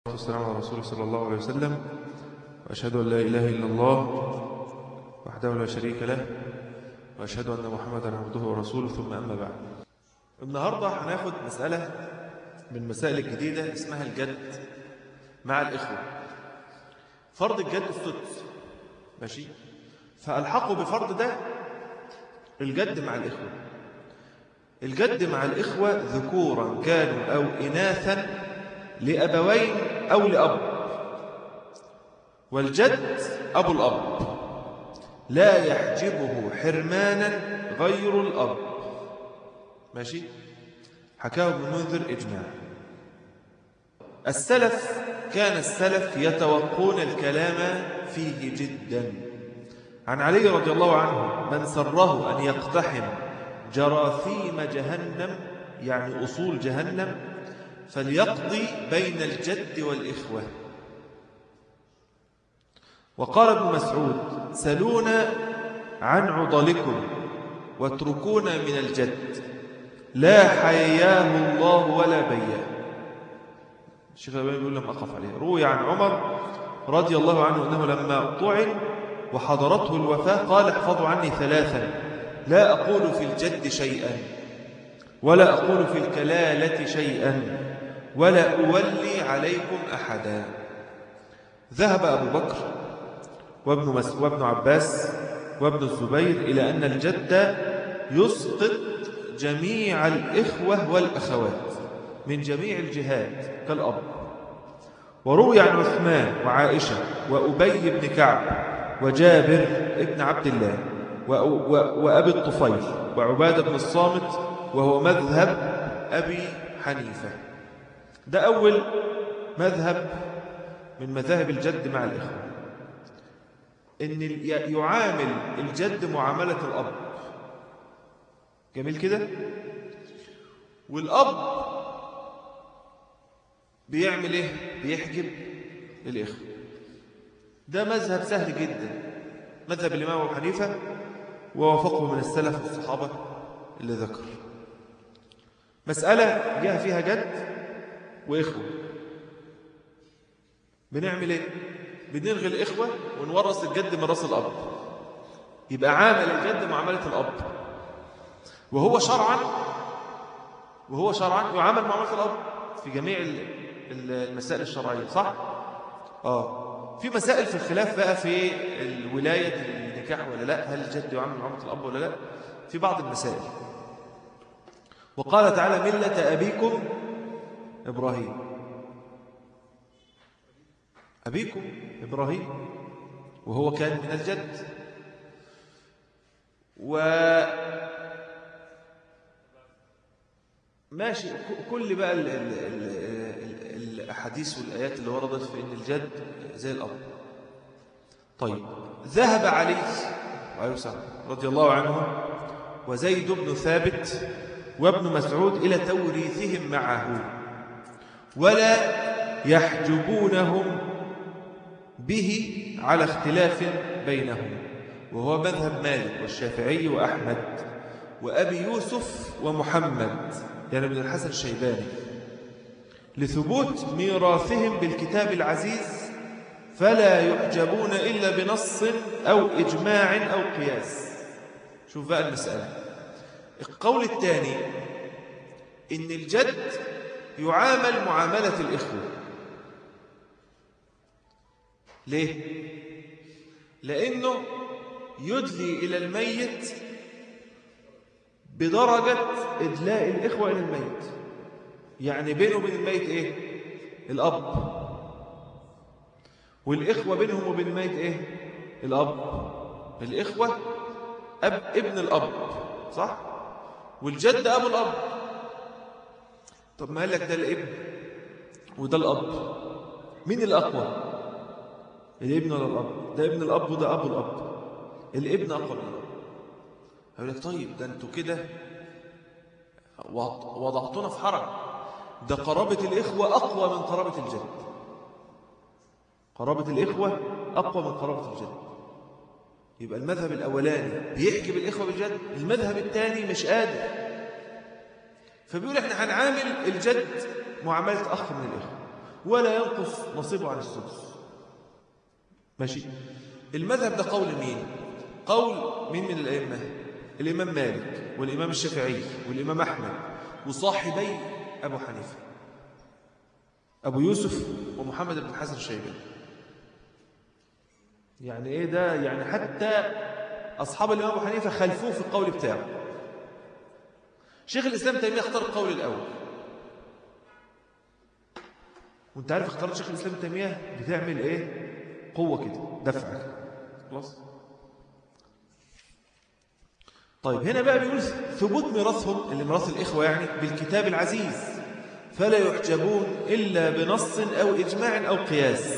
والسلام على رسول صلى الله عليه وسلم وأشهد أن لا إله إلا الله وحده لا شريك له وأشهد أن محمدا عبده ورسوله ثم أما بعد النهاردة هناخد مسألة من المسائل الجديدة اسمها الجد مع الإخوة فرض الجد السدس ماشي فألحقوا بفرض ده الجد مع الإخوة الجد مع الإخوة ذكورا كانوا أو إناثا لأبوين أو لأب والجد أبو الأب لا يحجبه حرمانا غير الأب ماشي حكاه ابن منذر إجماع السلف كان السلف يتوقون الكلام فيه جدا عن علي رضي الله عنه من سره أن يقتحم جراثيم جهنم يعني أصول جهنم فليقضي بين الجد والإخوة وقال ابن مسعود سلونا عن عضلكم واتركونا من الجد لا حياه الله ولا بياه الشيخ الألباني يقول لم أقف عليه روي عن عمر رضي الله عنه أنه لما طعن وحضرته الوفاة قال احفظوا عني ثلاثا لا أقول في الجد شيئا ولا أقول في الكلالة شيئا ولا أولي عليكم أحدا ذهب أبو بكر وابن, مس وابن عباس وابن الزبير إلى أن الجد يسقط جميع الإخوة والأخوات من جميع الجهات كالأب وروي عن عثمان وعائشة وأبي بن كعب وجابر ابن عبد الله وأبي الطفيل وعبادة بن الصامت وهو مذهب أبي حنيفة ده أول مذهب من مذاهب الجد مع الإخوة إن يعامل الجد معاملة الأب جميل كده والأب بيعمل إيه بيحجب الإخوة ده مذهب سهل جدا مذهب الإمام أبو حنيفة ووافقه من السلف والصحابة اللي ذكر مسألة جاء فيها جد وإخوة بنعمل إيه؟ بنلغي الإخوة ونورث الجد من راس الأب يبقى عامل الجد معاملة الأب وهو شرعا وهو شرعا يعامل معاملة الأب في جميع المسائل الشرعية صح؟ آه في مسائل في الخلاف بقى في الولاية النكاح ولا لا هل الجد يعامل معاملة الأب ولا لا في بعض المسائل وقال تعالى ملة أبيكم إبراهيم أبيكم إبراهيم وهو كان من الجد و ماشي كل بقى ال ال ال الأحاديث والآيات اللي وردت في إن الجد زي الأب طيب ذهب علي عليه السلام رضي الله عنه وزيد بن ثابت وابن مسعود إلى توريثهم معه ولا يحجبونهم به على اختلاف بينهم وهو مذهب مالك والشافعي وأحمد وأبي يوسف ومحمد يعني ابن الحسن الشيباني لثبوت ميراثهم بالكتاب العزيز فلا يحجبون إلا بنص أو إجماع أو قياس شوف بقى المسألة القول الثاني إن الجد يعامل معاملة الإخوة ليه؟ لأنه يدلي إلى الميت بدرجة إدلاء الإخوة إلى الميت يعني بينه وبين الميت إيه؟ الأب والإخوة بينهم وبين الميت إيه؟ الأب الإخوة أب ابن الأب صح؟ والجد أبو الأب طب ما قال لك ده الابن وده الأب مين الأقوى الابن ولا الأب ده ابن الأب وده أبو الأب الابن أقوى من الأب هيقول لك طيب ده أنتوا كده وضعتونا في حرج ده قرابة الإخوة أقوى من قرابة الجد قرابة الإخوة أقوى من قرابة الجد يبقى المذهب الأولاني بيحجب الإخوة بالجد المذهب الثاني مش قادر فبيقول احنا هنعامل الجد معاملة أخ من الإخوة ولا ينقص نصيبه عن السدس ماشي المذهب ده قول مين قول مين من الأئمة الإمام مالك والإمام الشافعي والإمام أحمد وصاحبي أبو حنيفة أبو يوسف ومحمد بن الحسن الشيباني يعني إيه ده يعني حتى أصحاب الإمام أبو حنيفة خلفوه في القول بتاعه شيخ الإسلام تيمية اختار القول الأول وانت عارف اختارت شيخ الإسلام تيمية بتعمل إيه قوة كده دفع خلاص طيب هنا بقى بيقول ثبوت ميراثهم اللي ميراث الإخوة يعني بالكتاب العزيز فلا يحجبون إلا بنص أو إجماع أو قياس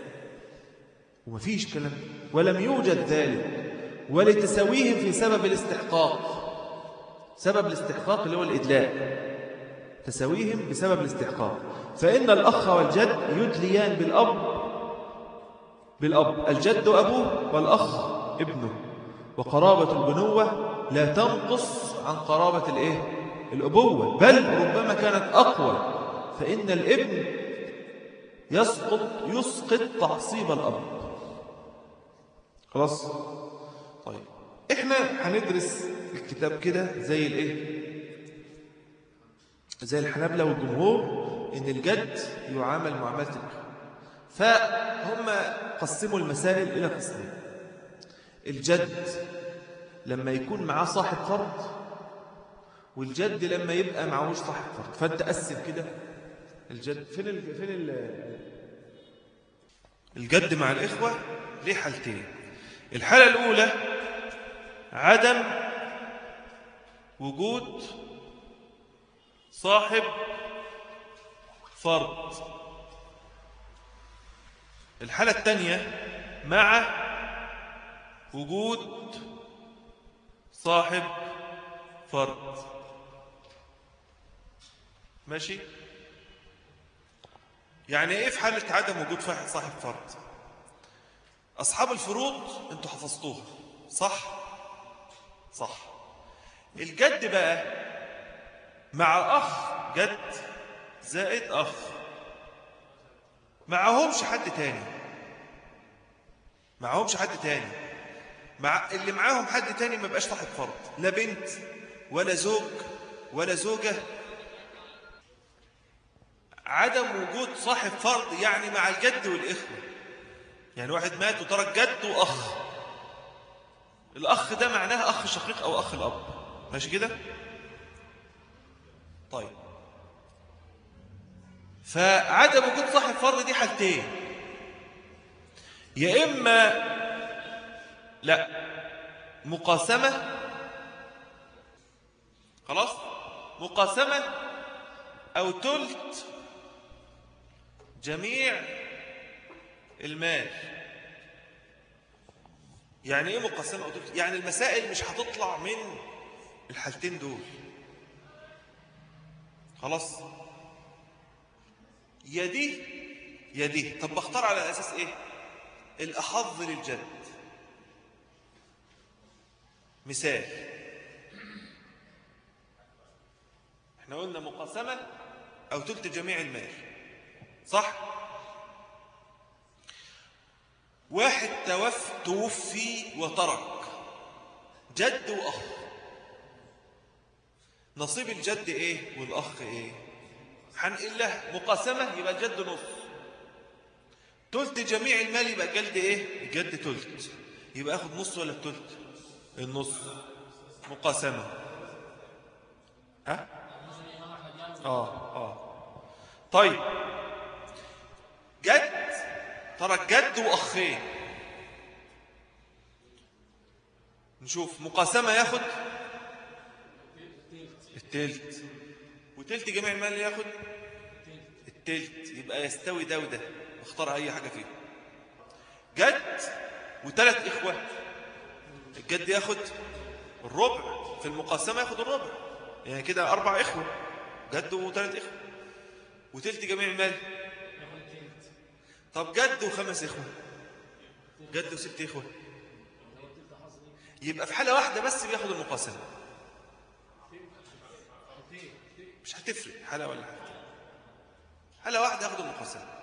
ومفيش كلام ولم يوجد ذلك ولتسويهم في سبب الاستحقاق سبب الاستحقاق اللي هو الإدلاء تسويهم بسبب الاستحقاق فإن الأخ والجد يدليان بالأب بالأب الجد أبوه والأخ ابنه وقرابة البنوة لا تنقص عن قرابة الإيه؟ الأبوة بل ربما كانت أقوى فإن الابن يسقط يسقط تعصيب الأب خلاص طيب احنا هندرس الكتاب كده زي الايه زي الحنابلة والجمهور ان الجد يعامل معاملة الاخوة فهم قسموا المسائل الى قسمين الجد لما يكون معاه صاحب فرض والجد لما يبقى معهوش صاحب فرض فانت قسم كده الجد فين ال... فين ال... الجد مع الاخوه ليه حالتين الحاله الاولى عدم وجود صاحب فرض الحالة الثانية مع وجود صاحب فرض ماشي يعني ايه في حالة عدم وجود صاحب فرض أصحاب الفروض انتوا حفظتوها صح صح الجد بقى مع أخ جد زائد أخ معهمش حد تاني معهمش حد تاني مع اللي معاهم حد تاني ما بقاش صاحب فرض لا بنت ولا زوج ولا زوجة عدم وجود صاحب فرض يعني مع الجد والإخوة يعني واحد مات وترك جد وأخ الأخ ده معناه أخ شقيق أو أخ الأب ماشي كده طيب فعدم وجود صاحب فرض دي حالتين يا إما لا مقاسمة خلاص مقاسمة أو تلت جميع المال يعني ايه مقسمة أو تلت يعني المسائل مش هتطلع من الحالتين دول خلاص يا دي يا دي طب بختار على أساس إيه الأحظ للجد مثال احنا قلنا مقسمة أو تلت جميع المال صح واحد توف توفي وترك جد وأخ نصيب الجد إيه والأخ إيه هنقل له مقاسمة يبقى الجد نص تلت جميع المال يبقى الجد إيه الجد تلت يبقى أخذ نص ولا التلت النص مقاسمة ها آه آه طيب جد ترك جد وأخين نشوف مقاسمة ياخد التلت وتلت جميع المال ياخد التلت يبقى يستوي ده وده اختار أي حاجة فيه جد وثلاث إخوة الجد ياخد الربع في المقاسمة ياخد الربع يعني كده أربع إخوة جد وثلاث إخوة وتلت جميع المال طب جد وخمس إخوة جد وست إخوة يبقى في حالة واحدة بس بياخد المقاسمة مش هتفرق حالة ولا حالة حالة واحدة ياخد المقاسمة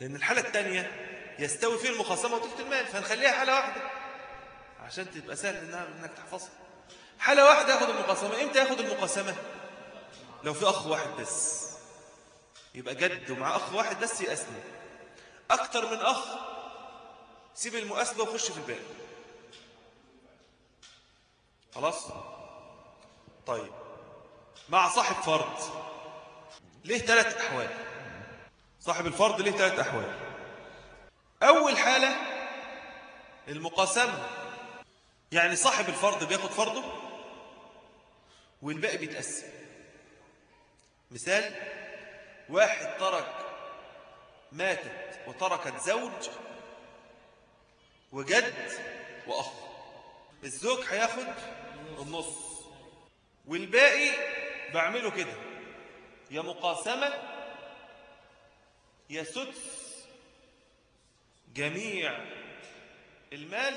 لأن الحالة الثانية يستوي فيه المقاسمة وتلت المال فنخليها حالة واحدة عشان تبقى سهل إنها إنك تحفظها حالة واحدة ياخد المقاسمة إمتى ياخد المقاسمة لو في أخ واحد بس يبقى جد ومع أخ واحد بس يقسمه أكتر من أخ سيب المقاسمة وخش في الباقي خلاص طيب مع صاحب فرض ليه ثلاث أحوال صاحب الفرض ليه ثلاث أحوال أول حالة المقاسمة يعني صاحب الفرض بياخد فرضه والباقي بيتقسم مثال واحد ترك ماتت وتركت زوج وجد وأخ الزوج هياخد النص والباقي بعمله كده يا مقاسمة يا سدس جميع المال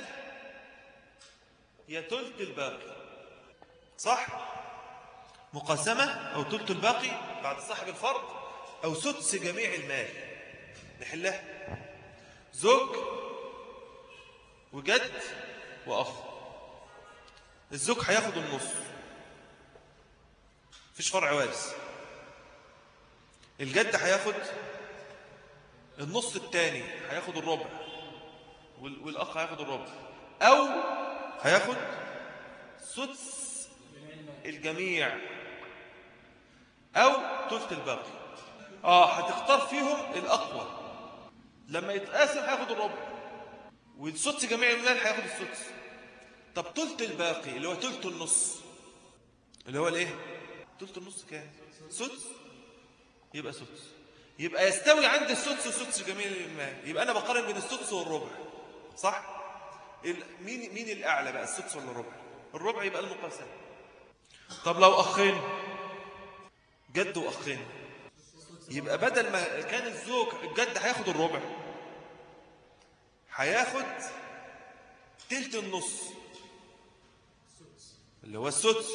يا تلت الباقي صح مقاسمة أو تلت الباقي بعد صاحب الفرض أو سدس جميع المال نحلها زوج وجد وأخ الزوج هياخد النص فيش فرع وارث الجد هياخد النص الثاني هياخد الربع والأخ هياخد الربع أو هياخد سدس الجميع أو تلت الباقي آه هتختار فيهم الأقوى لما يتقاسم هياخد الربع والسدس جميع المال هياخد السدس طب تلت الباقي اللي هو تلت النص اللي هو الايه تلت النص كام سدس يبقى سدس يبقى يستوي عند السدس وسدس جميع المال يبقى انا بقارن بين السدس والربع صح مين مين الاعلى بقى السدس ولا الربع الربع يبقى المقاسمه طب لو اخين جد واخين يبقى بدل ما كان الزوج الجد هياخد الربع هياخد تلت النص اللي هو السدس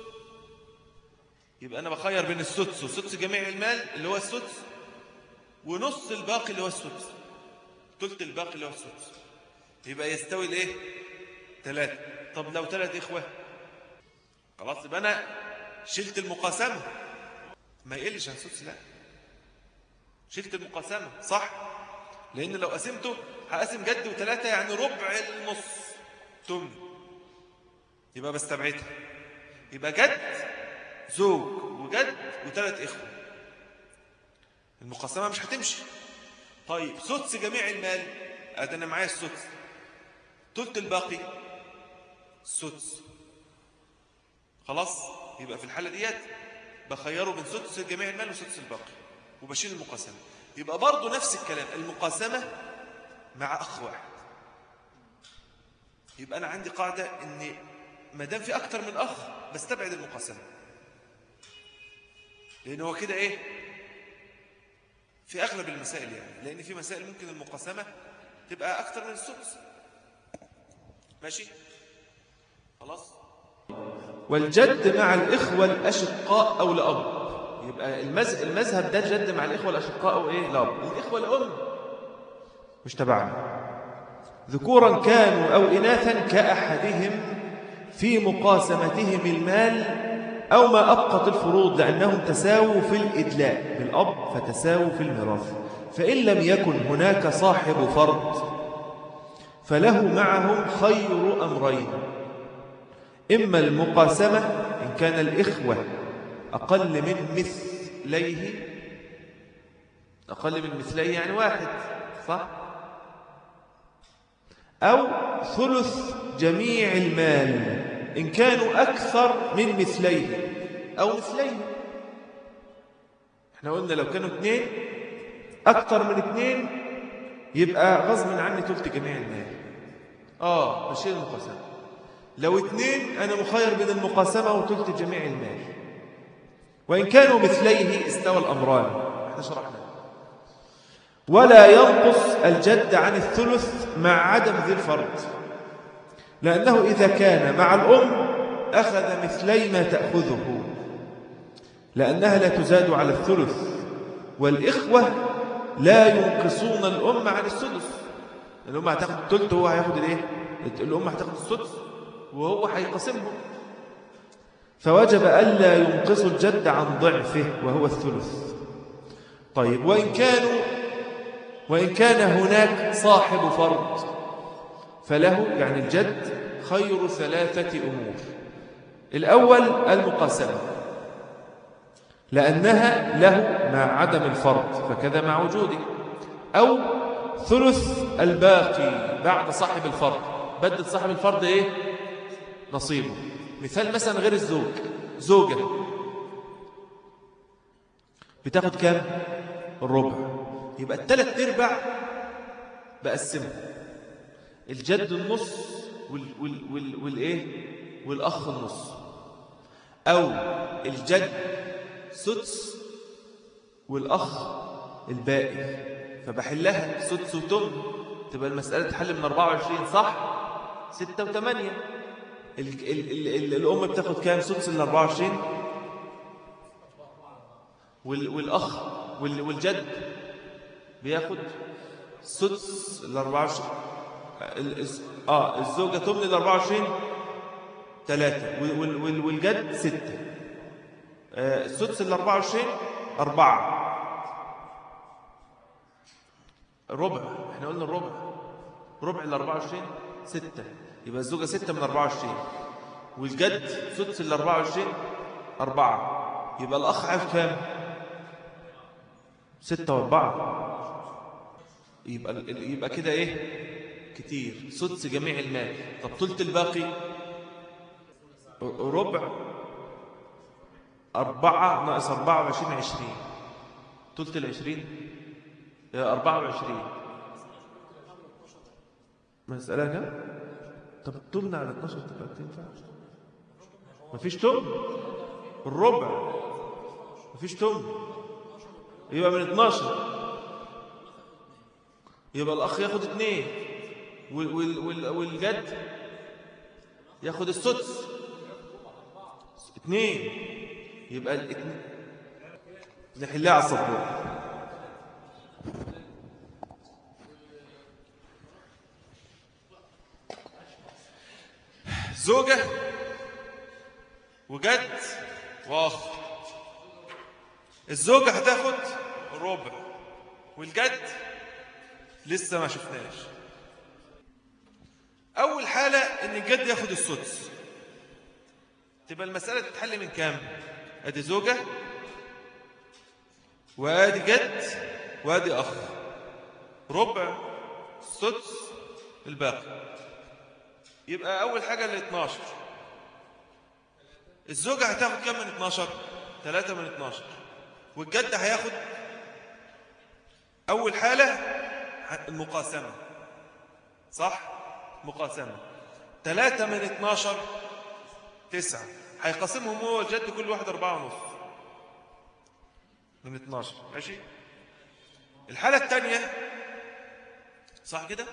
يبقى أنا بخير بين السدس وسدس جميع المال اللي هو السدس ونص الباقي اللي هو السدس تلت الباقي اللي هو السدس يبقى يستوي الايه ثلاثة طب لو ثلاث إخوة خلاص يبقى أنا شلت المقاسمة ما يقلش عن سدس لا شلت المقاسمة صح لأن لو قسمته هقسم جد وثلاثة يعني ربع النص تمن يبقى بستبعدها يبقى جد زوج وجد وثلاث إخوة المقاسمة مش هتمشي طيب سدس جميع المال ادي انا معايا السدس تلت الباقي السدس خلاص يبقى في الحالة ديت بخيره بين سدس جميع المال وسدس الباقي وبشيل المقاسمة يبقى برضه نفس الكلام المقاسمة مع أخ واحد يبقى أنا عندي قاعدة أن ما دام في أكتر من أخ بستبعد المقاسمة لأن هو كده إيه في أغلب المسائل يعني لأن في مسائل ممكن المقاسمة تبقى أكتر من السدس ماشي خلاص والجد مع الإخوة الأشقاء أو لأب يبقى المذهب ده جد مع الإخوة الأشقاء أو إيه لأب الإخوة الأم مش تبعنا ذكورا كانوا أو إناثا كأحدهم في مقاسمتهم المال أو ما أبقت الفروض لأنهم تساووا في الإدلاء بالأب فتساووا في الميراث فإن لم يكن هناك صاحب فرض فله معهم خير أمرين إما المقاسمة إن كان الإخوة أقل من مثليه أقل من مثليه يعني واحد صح؟ أو ثلث جميع المال إن كانوا أكثر من مثليه أو مثليه احنا قلنا لو كانوا اثنين أكثر من اثنين يبقى غصب عني تلت جميع المال آه بشير المقاسمة لو اثنين أنا مخير بين المقاسمة وتلت جميع المال وإن كانوا مثليه استوى الأمران احنا شرحنا ولا ينقص الجد عن الثلث مع عدم ذي الفرد لأنه إذا كان مع الأم أخذ مثلي ما تأخذه لأنها لا تزاد على الثلث والإخوة لا ينقصون الأم عن السدس الأم هتاخد الثلث وهو هياخد الايه الأم هتاخد السدس وهو هيقسمهم فوجب ألا ينقص الجد عن ضعفه وهو الثلث طيب وإن كانوا وإن كان هناك صاحب فرض فله يعني الجد خير ثلاثة أمور الأول المقاسمة لأنها له مع عدم الفرض فكذا مع وجوده أو ثلث الباقي بعد صاحب الفرض بدل صاحب الفرض إيه نصيبه مثال مثلا غير الزوج زوجة بتاخد كام الربع يبقى الثلاث ارباع بقسمها الجد النص وال وال وال والايه والاخ النص او الجد سدس والاخ الباقي فبحلها سدس وتم تبقى المسألة تحل من 24 صح 6 و8 ال ال ال ال الأم بتاخد كام سدس ال 24 وال والأخ وال والجد بياخد سدس ال 24 ال- اه الزوجة تمن ال 24 ثلاثة وال- وال- وال- والجد ستة آه، السدس ال 24 أربعة ربع احنا قلنا الربع ربع ال 24 ستة يبقى الزوجة ستة من 24 والجد سدس ال 24 أربعة يبقى الأخ عارف كام؟ ستة وأربعة يبقى ال- يبقى كده إيه؟ كتير سدس جميع المال طب ثلث الباقي ربع أربعة ناقص أربعة وعشرين عشرين ثلث العشرين أربعة وعشرين مسألة كم؟ طب تمنع على 12 تبقى تنفع مفيش تم الربع مفيش تم يبقى من 12 يبقى الأخ ياخد اتنين وال وال وال والجد ياخد السدس اتنين يبقى الاتنين نحلها على السبورة زوجة وجد واخ الزوجة هتاخد ربع والجد لسه ما شفناش أول حالة إن الجد ياخد السدس تبقى المسألة تتحل من كام؟ أدي زوجة وأدي جد وأدي أخ ربع سدس الباقي يبقى أول حاجة ال 12 الزوجة هتاخد كام من 12 3 من 12 والجد هياخد أول حالة المقاسمة صح مقاسمة 3 من 12 9 هيقسمهم هو والجد كل واحد أربعة ونص من 12 ماشي الحالة الثانية صح كده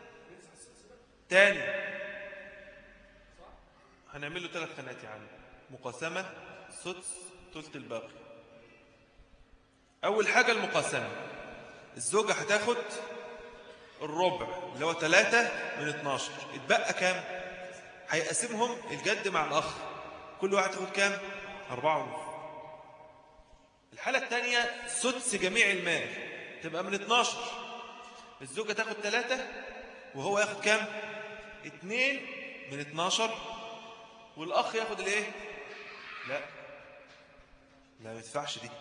تاني هنعمل له ثلاث خانات يا عم مقاسمة سدس ثلث الباقي أول حاجة المقاسمة الزوجة هتاخد الربع اللي هو 3 من 12 اتبقى كام هيقسمهم الجد مع الأخ كل واحد ياخد كام أربعة ونص الحالة الثانية سدس جميع المال تبقى من 12 الزوجة تاخد 3 وهو ياخد كام 2 من 12 والأخ ياخد الايه لا لا ما يدفعش دي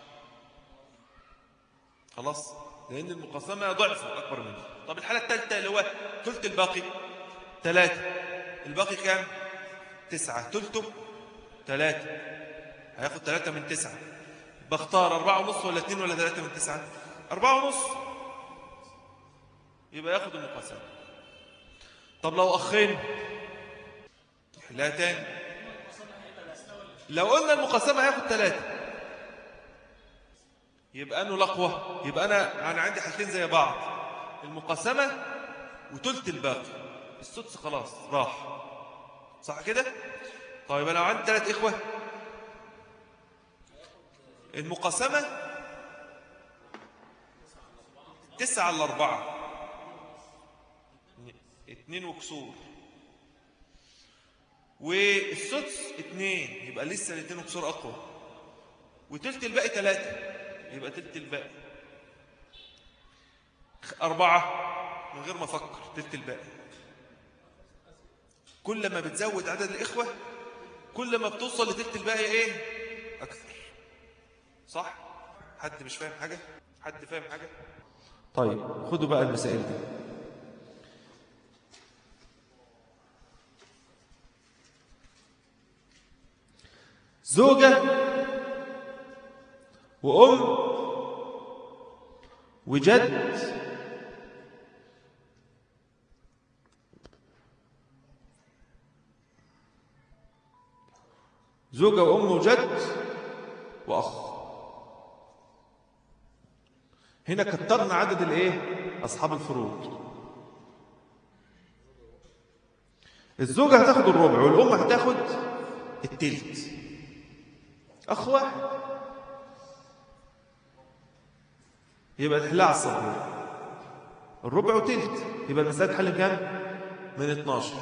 خلاص لأن المقاسمة ضعفه أكبر منه طب الحالة الثالثة اللي هو ثلث الباقي ثلاثة الباقي كام تسعة ثلثه ثلاثة هياخد ثلاثة من تسعة بختار أربعة ونص ولا اثنين ولا ثلاثة من تسعة أربعة ونص يبقى ياخد المقاسمة طب لو أخين لا تاني لو قلنا المقاسمة هياخد ثلاثة يبقى أنه الأقوى يبقى أنا أنا عندي حالتين زي بعض المقاسمة وتلت الباقي السدس خلاص راح صح كده طيب أنا لو عندي ثلاث إخوة المقاسمة التسعة على الأربعة اتنين وكسور والسدس اتنين يبقى لسه الاتنين وكسور أقوى وتلت الباقي تلاتة يبقى تلت الباقي أربعة من غير ما أفكر تلت الباقي كل ما بتزود عدد الإخوة كل ما بتوصل لتلت الباقي إيه أكثر صح حد مش فاهم حاجة حد فاهم حاجة طيب خدوا بقى المسائل دي زوجة وأم وجد زوجة وأم وجد وأخ هنا كترنا عدد الايه اصحاب الفروض الزوجة هتاخد الربع والأم هتاخد التلت أخ واحد يبقى تحلها على الصبور الربع وتلت يبقى المسألة تحل كام؟ من 12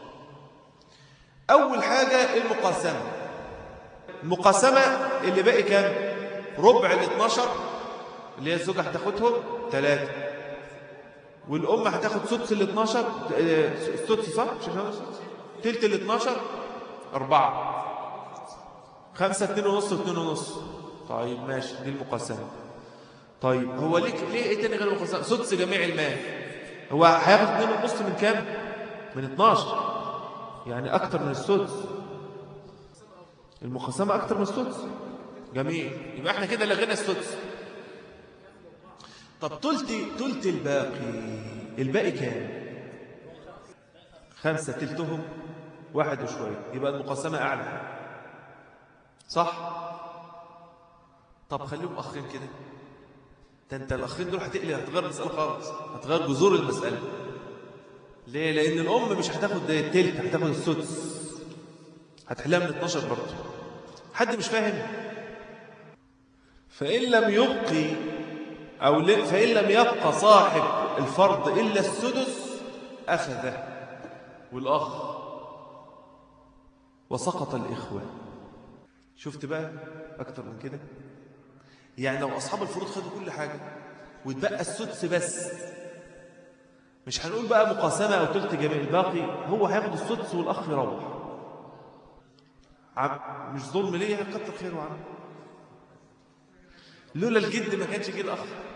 أول حاجة المقاسمة المقاسمة اللي باقي كام؟ ربع ال 12 اللي هي الزوجة هتاخدهم ثلاثة والأم هتاخد سدس ال 12 آه، السدس صح؟ مش احنا قلنا السدس؟ تلت ال 12 أربعة خمسة اتنين ونص واتنين ونص طيب ماشي دي المقاسمة طيب هو ليه ليه ايه تاني غير المقاسمة؟ سدس جميع المال هو هياخد اتنين ونص من كام؟ من 12 يعني أكتر من السدس المقاسمة أكتر من السدس جميل يبقى احنا كده لغينا السدس طب تلت تلت الباقي الباقي كام خمسة تلتهم واحد وشوية يبقى المقاسمة أعلى صح طب خليهم أخين كده ده انت الأخين دول هتقلي هتغير المسألة خالص هتغير جذور المسألة ليه لأن الأم مش هتاخد التلت هتاخد السدس هتحلها من 12 برضه حد مش فاهم فإن لم يبقي أو ل... فإن لم يبقى صاحب الفرض إلا السدس أخذه والأخ وسقط الإخوة شفت بقى أكتر من كده يعني لو أصحاب الفروض خدوا كل حاجة واتبقى السدس بس مش هنقول بقى مقاسمة أو تلت جميع الباقي هو هياخد السدس والأخ يروح عم مش ظلم ليه كتر خيره عم لولا الجد ما كانش جه الأخ